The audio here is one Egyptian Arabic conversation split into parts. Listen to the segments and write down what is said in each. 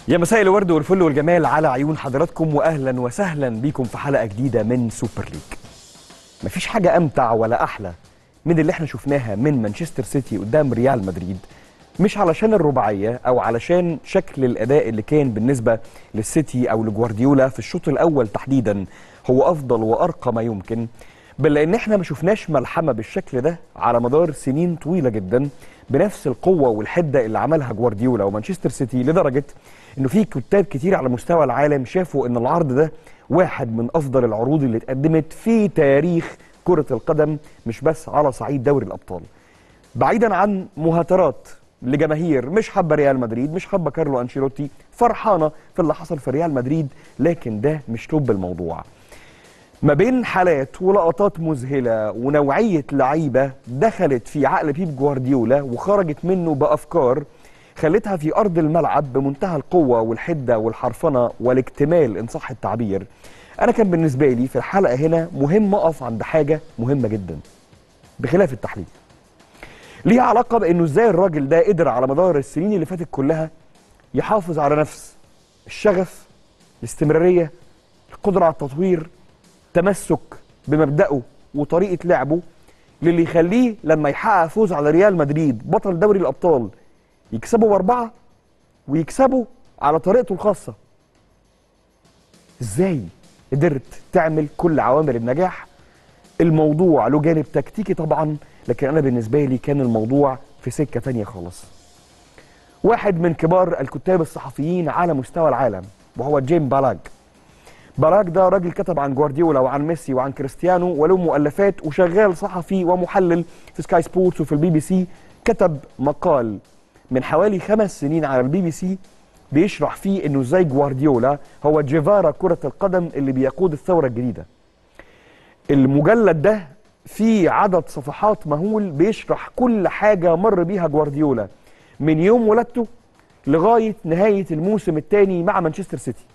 يا مساء الورد والفل والجمال على عيون حضراتكم واهلا وسهلا بيكم في حلقه جديده من سوبر ليج. مفيش حاجه امتع ولا احلى من اللي احنا شفناها من مانشستر سيتي قدام ريال مدريد مش علشان الرباعيه او علشان شكل الاداء اللي كان بالنسبه للسيتي او لجوارديولا في الشوط الاول تحديدا هو افضل وارقى ما يمكن بل لان احنا ما شفناش ملحمه بالشكل ده على مدار سنين طويله جدا بنفس القوه والحده اللي عملها جوارديولا ومانشستر سيتي لدرجه انه في كتاب كتير على مستوى العالم شافوا ان العرض ده واحد من افضل العروض اللي اتقدمت في تاريخ كره القدم مش بس على صعيد دوري الابطال بعيدا عن مهاترات لجماهير مش حابه ريال مدريد مش حابه كارلو انشيلوتي فرحانه في اللي حصل في ريال مدريد لكن ده مش لب الموضوع ما بين حالات ولقطات مذهله ونوعيه لعيبه دخلت في عقل بيب جوارديولا وخرجت منه بافكار خلتها في ارض الملعب بمنتهى القوه والحده والحرفنه والاكتمال ان صح التعبير انا كان بالنسبه لي في الحلقه هنا مهم اقف عند حاجه مهمه جدا بخلاف التحليل ليها علاقه بانه ازاي الراجل ده قدر على مدار السنين اللي فاتت كلها يحافظ على نفس الشغف الاستمراريه القدره على التطوير تمسك بمبدأه وطريقة لعبه للي يخليه لما يحقق فوز على ريال مدريد بطل دوري الأبطال يكسبه بأربعة ويكسبه على طريقته الخاصة ازاي قدرت تعمل كل عوامل النجاح الموضوع له جانب تكتيكي طبعا لكن أنا بالنسبة لي كان الموضوع في سكة تانية خالص واحد من كبار الكتاب الصحفيين على مستوى العالم وهو جيم بالاج باراك ده راجل كتب عن جوارديولا وعن ميسي وعن كريستيانو وله مؤلفات وشغال صحفي ومحلل في سكاي سبورتس وفي البي بي سي كتب مقال من حوالي خمس سنين على البي بي سي بيشرح فيه انه ازاي جوارديولا هو جيفارا كرة القدم اللي بيقود الثورة الجديدة المجلد ده فيه عدد صفحات مهول بيشرح كل حاجة مر بيها جوارديولا من يوم ولادته لغاية نهاية الموسم الثاني مع مانشستر سيتي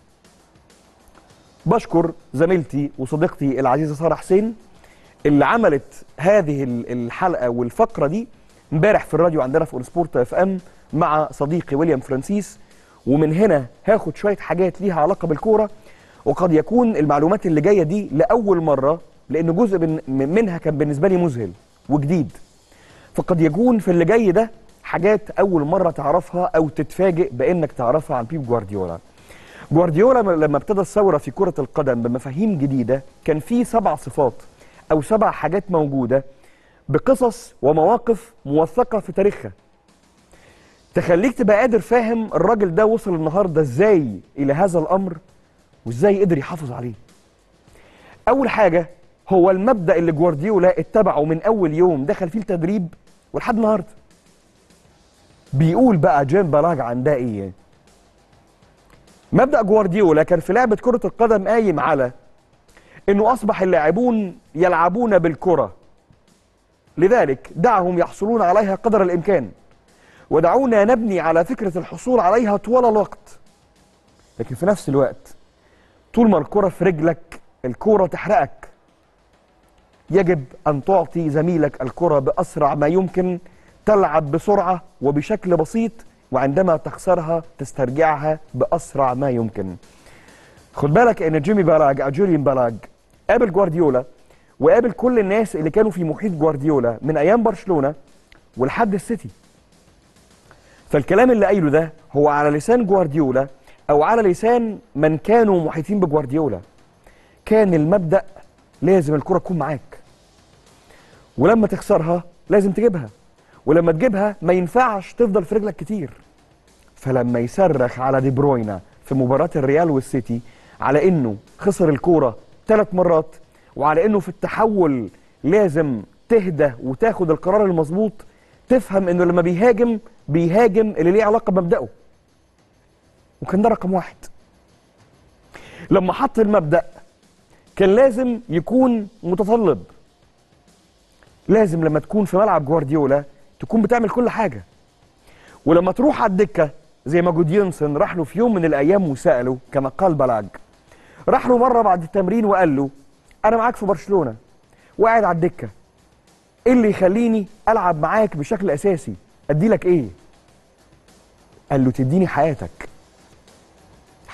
بشكر زميلتي وصديقتي العزيزه ساره حسين اللي عملت هذه الحلقه والفقره دي امبارح في الراديو عندنا في سبورت اف ام مع صديقي ويليام فرانسيس ومن هنا هاخد شويه حاجات ليها علاقه بالكوره وقد يكون المعلومات اللي جايه دي لاول مره لان جزء منها كان بالنسبه لي مذهل وجديد فقد يكون في اللي جاي ده حاجات اول مره تعرفها او تتفاجئ بانك تعرفها عن بيب جوارديولا جوارديولا لما ابتدى الثوره في كره القدم بمفاهيم جديده كان في سبع صفات او سبع حاجات موجوده بقصص ومواقف موثقه في تاريخها تخليك تبقى قادر فاهم الراجل ده وصل النهارده ازاي الى هذا الامر وازاي قدر يحافظ عليه اول حاجه هو المبدا اللي جوارديولا اتبعه من اول يوم دخل فيه التدريب ولحد النهارده بيقول بقى جيم بالاج عن ده ايه مبدا جوارديولا كان في لعبه كره القدم قايم على انه اصبح اللاعبون يلعبون بالكره لذلك دعهم يحصلون عليها قدر الامكان ودعونا نبني على فكره الحصول عليها طوال الوقت لكن في نفس الوقت طول ما الكره في رجلك الكره تحرقك يجب ان تعطي زميلك الكره باسرع ما يمكن تلعب بسرعه وبشكل بسيط وعندما تخسرها تسترجعها بأسرع ما يمكن خد بالك ان جيمي بالاج او جوليان بالاج قابل جوارديولا وقابل كل الناس اللي كانوا في محيط جوارديولا من ايام برشلونه ولحد السيتي فالكلام اللي قايله ده هو على لسان جوارديولا او على لسان من كانوا محيطين بجوارديولا كان المبدا لازم الكره تكون معاك ولما تخسرها لازم تجيبها ولما تجيبها ما ينفعش تفضل في رجلك كتير فلما يصرخ على دي بروينا في مباراة الريال والسيتي على انه خسر الكورة ثلاث مرات وعلى انه في التحول لازم تهدى وتاخد القرار المظبوط تفهم انه لما بيهاجم بيهاجم اللي ليه علاقة بمبدأه وكان ده رقم واحد لما حط المبدأ كان لازم يكون متطلب لازم لما تكون في ملعب جوارديولا تكون بتعمل كل حاجة ولما تروح على الدكة زي ما جوديونسون راح له في يوم من الأيام وسأله كما قال بلاج راح له مرة بعد التمرين وقال له أنا معاك في برشلونة وقاعد على الدكة إيه اللي يخليني ألعب معاك بشكل أساسي أدي لك إيه قال له تديني حياتك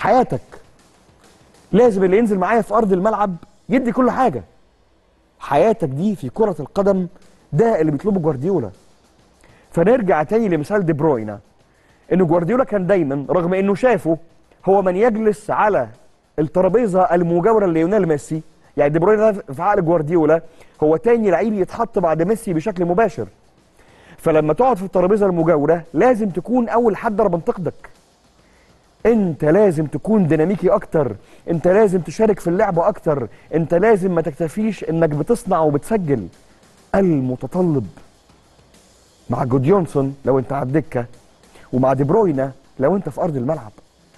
حياتك لازم اللي ينزل معايا في ارض الملعب يدي كل حاجه حياتك دي في كره القدم ده اللي بيطلبه جوارديولا فنرجع تاني لمثال دي بروينا ان جوارديولا كان دايما رغم انه شافه هو من يجلس على الترابيزه المجاوره لليونيل ميسي يعني دي بروينا ده في عقل جوارديولا هو تاني لعيب يتحط بعد ميسي بشكل مباشر فلما تقعد في الترابيزه المجاوره لازم تكون اول حد ضرب منطقتك انت لازم تكون ديناميكي اكتر انت لازم تشارك في اللعبه اكتر انت لازم ما تكتفيش انك بتصنع وبتسجل المتطلب مع جوديونسون لو انت على الدكه ومع دي بروينا لو انت في ارض الملعب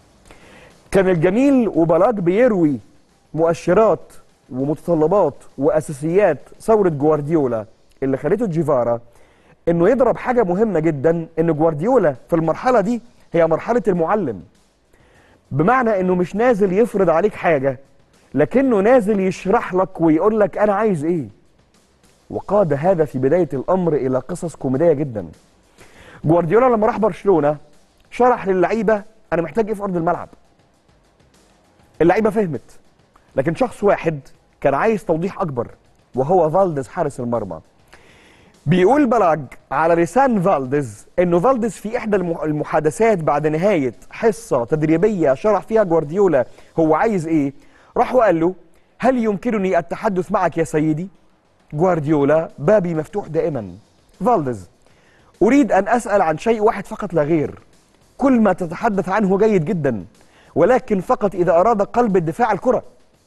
كان الجميل وبلاج بيروي مؤشرات ومتطلبات واساسيات ثوره جوارديولا اللي خلته جيفارا انه يضرب حاجه مهمه جدا ان جوارديولا في المرحله دي هي مرحله المعلم بمعنى انه مش نازل يفرض عليك حاجه لكنه نازل يشرح لك ويقول لك انا عايز ايه وقاد هذا في بدايه الامر الى قصص كوميديه جدا جوارديولا لما راح برشلونه شرح للعيبه انا محتاج ايه في ارض الملعب اللعيبه فهمت لكن شخص واحد كان عايز توضيح اكبر وهو فالديز حارس المرمى بيقول بلاج على لسان فالديز انه فالديز في احدى الم- المحادثات بعد نهايه حصه تدريبيه شرح فيها جوارديولا هو عايز ايه راح وقال له هل يمكنني التحدث معك يا سيدي جوارديولا بابي مفتوح دائما فالديز اريد ان اسال عن شيء واحد فقط لا غير كل ما تتحدث عنه جيد جدا ولكن فقط اذا اراد قلب الدفاع الكره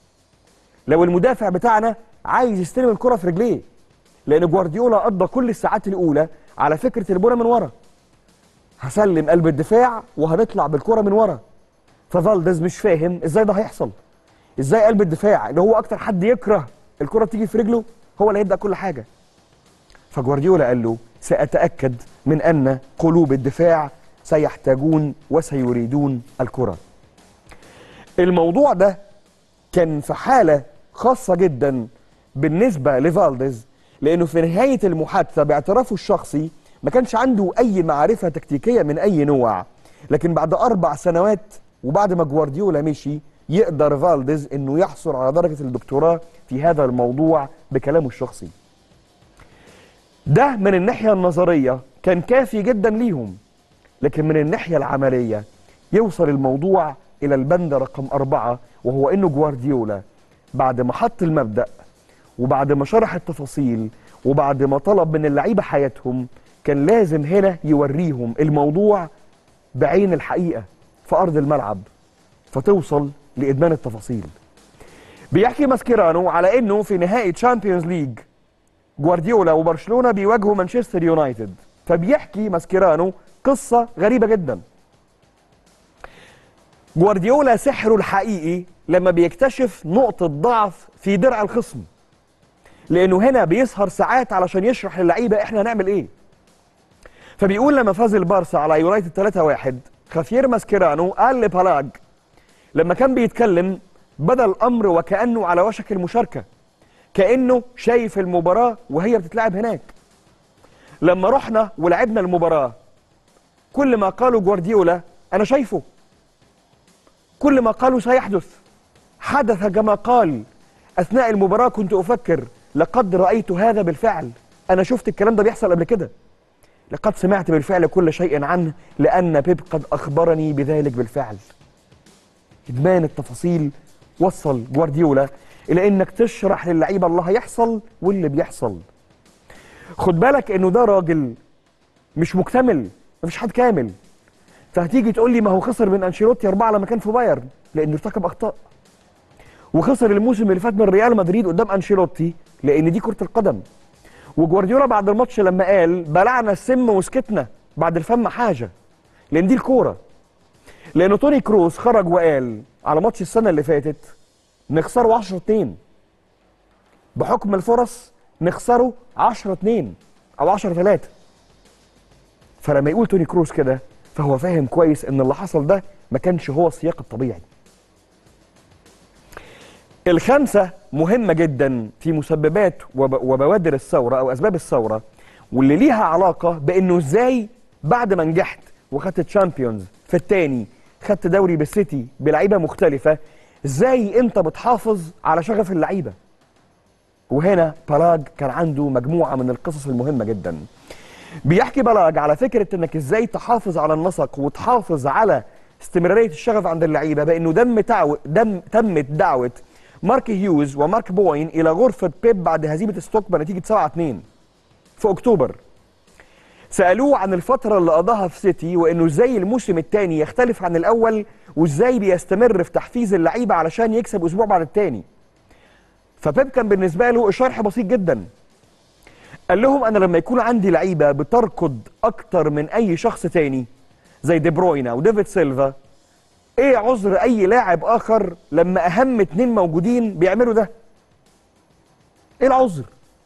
لو المدافع بتاعنا عايز يستلم الكره في رجليه لان جوارديولا قضى كل الساعات الاولى على فكره البونه من ورا هسلم قلب الدفاع وهنطلع بالكره من ورا ففالديز مش فاهم ازاي ده هيحصل ازاي قلب الدفاع اللي هو اكتر حد يكره الكره تيجي في رجله هو اللي هيبدا كل حاجه فجوارديولا قال له ساتاكد من ان قلوب الدفاع سيحتاجون وسيريدون الكره الموضوع ده كان في حاله خاصه جدا بالنسبه لفالديز لانه في نهايه المحادثه باعترافه الشخصي ما كانش عنده اي معرفه تكتيكيه من اي نوع لكن بعد اربع سنوات وبعد ما جوارديولا مشي يقدر فالديز انه يحصل على درجه الدكتوراه في هذا الموضوع بكلامه الشخصي ده من الناحيه النظريه كان كافي جدا ليهم لكن من الناحيه العمليه يوصل الموضوع الى البند رقم أربعة وهو انه جوارديولا بعد ما حط المبدأ وبعد ما شرح التفاصيل وبعد ما طلب من اللعيبه حياتهم كان لازم هنا يوريهم الموضوع بعين الحقيقه في ارض الملعب فتوصل لادمان التفاصيل. بيحكي ماسكيرانو على انه في نهائي تشامبيونز ليج جوارديولا وبرشلونه بيواجهوا مانشستر يونايتد فبيحكي ماسكيرانو قصه غريبه جدا. جوارديولا سحره الحقيقي لما بيكتشف نقطه ضعف في درع الخصم. لانه هنا بيسهر ساعات علشان يشرح للعيبه احنا هنعمل ايه فبيقول لما فاز البارسا على يونايتد 3-1 خافير ماسكيرانو قال لبالاج لما كان بيتكلم بدا الامر وكانه على وشك المشاركه كانه شايف المباراه وهي بتتلعب هناك لما رحنا ولعبنا المباراه كل ما قالوا جوارديولا انا شايفه كل ما قالوا سيحدث حدث كما قال اثناء المباراه كنت افكر لقد رايت هذا بالفعل انا شفت الكلام ده بيحصل قبل كده لقد سمعت بالفعل كل شيء عنه لان بيب قد اخبرني بذلك بالفعل ادمان التفاصيل وصل جوارديولا الى انك تشرح للعيبه اللي هيحصل واللي بيحصل خد بالك انه ده راجل مش مكتمل مفيش حد كامل فهتيجي تقول لي ما هو خسر من انشيلوتي اربعه لما كان في بايرن لانه ارتكب اخطاء وخسر الموسم اللي فات من ريال مدريد قدام انشيلوتي لان دي كره القدم وجوارديولا بعد الماتش لما قال بلعنا السم وسكتنا بعد الفم حاجه لان دي الكوره لان توني كروس خرج وقال على ماتش السنه اللي فاتت نخسره 10 2 بحكم الفرص نخسره 10 2 او 10 3 فلما يقول توني كروس كده فهو فاهم كويس ان اللي حصل ده ما كانش هو السياق الطبيعي الخمسة مهمة جدا في مسببات وب- وبوادر الثورة أو أسباب الثورة واللي ليها علاقة بأنه إزاي بعد ما نجحت وخدت تشامبيونز في التاني خدت دوري بالسيتي بلعيبه مختلفه ازاي انت بتحافظ على شغف اللعيبه وهنا بالاج كان عنده مجموعه من القصص المهمه جدا بيحكي بالاج على فكره انك ازاي تحافظ على النسق وتحافظ على استمراريه الشغف عند اللعيبه بانه دم تعو... دم تمت دعوه مارك هيوز ومارك بوين الى غرفه بيب بعد هزيمه ستوك بنتيجه 7 2 في اكتوبر سالوه عن الفتره اللي قضاها في سيتي وانه ازاي الموسم الثاني يختلف عن الاول وازاي بيستمر في تحفيز اللعيبه علشان يكسب اسبوع بعد الثاني فبيب كان بالنسبه له الشرح بسيط جدا قال لهم انا لما يكون عندي لعيبه بتركض اكتر من اي شخص تاني زي دي بروينا وديفيد سيلفا ايه عذر اي لاعب اخر لما اهم اتنين موجودين بيعملوا ده ايه العذر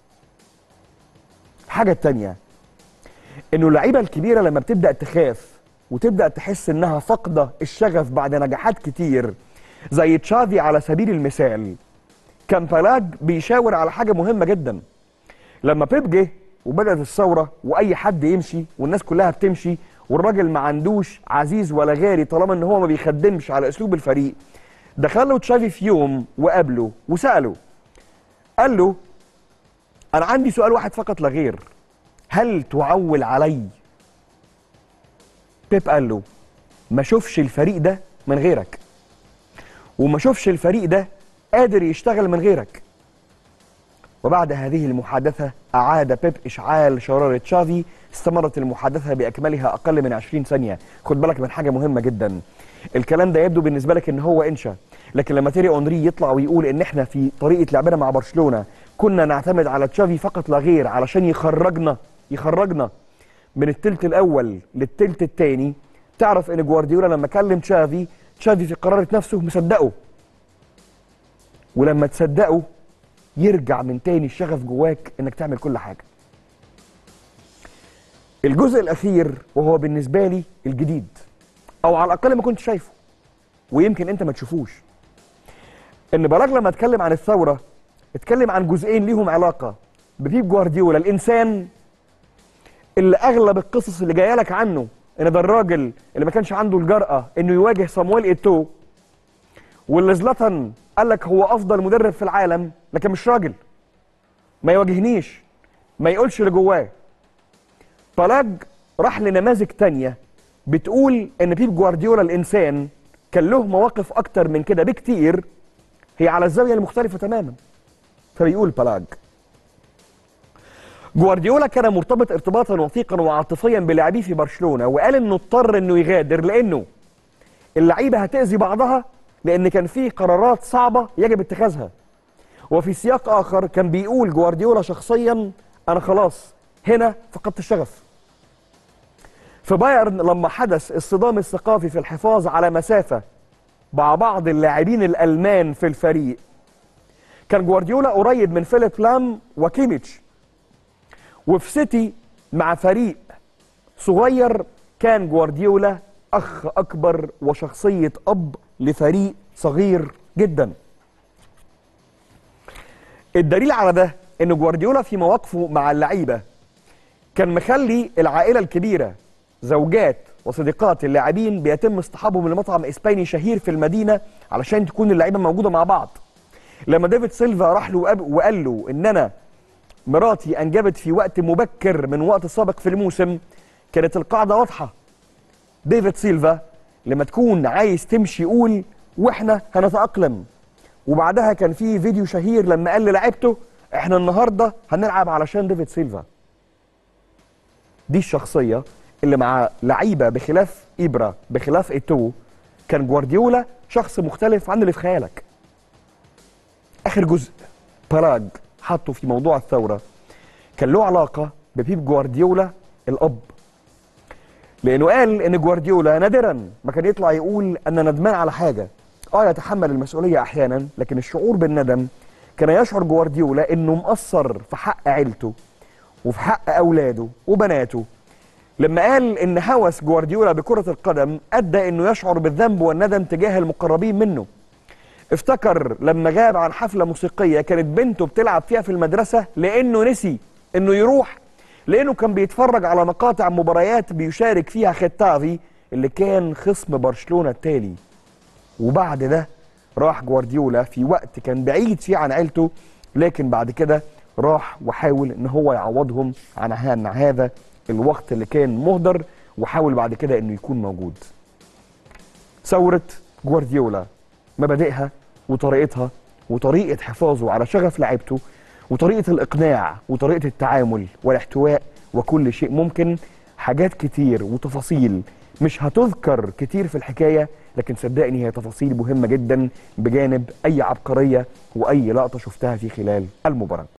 الحاجه التانيه انه اللعيبه الكبيره لما بتبدا تخاف وتبدا تحس انها فاقده الشغف بعد نجاحات كتير زي تشافي على سبيل المثال كان بالاج بيشاور على حاجه مهمه جدا لما بيب جه وبدات الثوره واي حد يمشي والناس كلها بتمشي والراجل ما عندوش عزيز ولا غالي طالما ان هو ما بيخدمش على اسلوب الفريق دخله تشافي في يوم وقابله وساله قال له انا عندي سؤال واحد فقط لا غير هل تعول علي بيب قال له ما شوفش الفريق ده من غيرك وما شوفش الفريق ده قادر يشتغل من غيرك وبعد هذه المحادثة أعاد بيب إشعال شرارة تشافي استمرت المحادثة بأكملها أقل من 20 ثانية خد بالك من حاجة مهمة جدا الكلام ده يبدو بالنسبة لك إن هو إنشا لكن لما تيري أونري يطلع ويقول إن إحنا في طريقة لعبنا مع برشلونة كنا نعتمد على تشافي فقط لا غير علشان يخرجنا يخرجنا من التلت الأول للتلت الثاني تعرف إن جوارديولا لما كلم تشافي تشافي في قرارة نفسه مصدقه ولما تصدقه يرجع من تاني الشغف جواك انك تعمل كل حاجه الجزء الاخير وهو بالنسبه لي الجديد او على الاقل ما كنت شايفه ويمكن انت ما تشوفوش ان بلاغ لما اتكلم عن الثوره اتكلم عن جزئين ليهم علاقه ببيب جوارديولا الانسان اللي اغلب القصص اللي جايه لك عنه ان ده الراجل اللي ما كانش عنده الجرأه انه يواجه صامويل ايتو واللي زلاتان قال لك هو افضل مدرب في العالم لكن مش راجل ما يواجهنيش ما يقولش اللي جواه بالاج راح لنماذج تانية بتقول ان بيب جوارديولا الانسان كان له مواقف اكتر من كده بكتير هي على الزاويه المختلفه تماما فبيقول بالاج جوارديولا كان مرتبط ارتباطا وثيقا وعاطفيا بلاعبيه في برشلونه وقال انه اضطر انه يغادر لانه اللعيبه هتاذي بعضها لان كان في قرارات صعبه يجب اتخاذها وفي سياق اخر كان بيقول جوارديولا شخصيا انا خلاص هنا فقدت الشغف في بايرن لما حدث الصدام الثقافي في الحفاظ على مسافه مع بعض اللاعبين الالمان في الفريق كان جوارديولا قريب من فيليب لام وكيميتش وفي سيتي مع فريق صغير كان جوارديولا اخ اكبر وشخصيه اب لفريق صغير جدا الدليل على ده ان جوارديولا في مواقفه مع اللعيبه كان مخلي العائله الكبيره زوجات وصديقات اللاعبين بيتم اصطحابهم لمطعم اسباني شهير في المدينه علشان تكون اللعيبه موجوده مع بعض لما ديفيد سيلفا راح له وقال له ان انا مراتي انجبت في وقت مبكر من وقت سابق في الموسم كانت القاعده واضحه ديفيد سيلفا لما تكون عايز تمشي قول واحنا هنتأقلم وبعدها كان في فيديو شهير لما قال للاعيبته احنا النهارده هنلعب علشان ديفيد سيلفا دي الشخصية اللي مع لعيبة بخلاف إبرا بخلاف إيتو كان جوارديولا شخص مختلف عن اللي في خيالك آخر جزء باراج حطه في موضوع الثورة كان له علاقة ببيب جوارديولا الأب لانه قال ان جوارديولا نادرا ما كان يطلع يقول انا ندمان على حاجه اه يتحمل المسؤوليه احيانا لكن الشعور بالندم كان يشعر جوارديولا انه مقصر في حق عيلته وفي حق اولاده وبناته لما قال ان هوس جوارديولا بكره القدم ادى انه يشعر بالذنب والندم تجاه المقربين منه افتكر لما غاب عن حفله موسيقيه كانت بنته بتلعب فيها في المدرسه لانه نسي انه يروح لانه كان بيتفرج على مقاطع مباريات بيشارك فيها ختافي اللي كان خصم برشلونه التالي وبعد ده راح جوارديولا في وقت كان بعيد فيه عن عيلته لكن بعد كده راح وحاول ان هو يعوضهم عن عن هذا الوقت اللي كان مهدر وحاول بعد كده انه يكون موجود ثورة جوارديولا مبادئها وطريقتها وطريقة حفاظه على شغف لعيبته وطريقة الإقناع وطريقة التعامل والاحتواء وكل شيء ممكن حاجات كتير وتفاصيل مش هتذكر كتير في الحكاية لكن صدقني هي تفاصيل مهمة جدا بجانب أي عبقرية وأي لقطة شفتها في خلال المباراة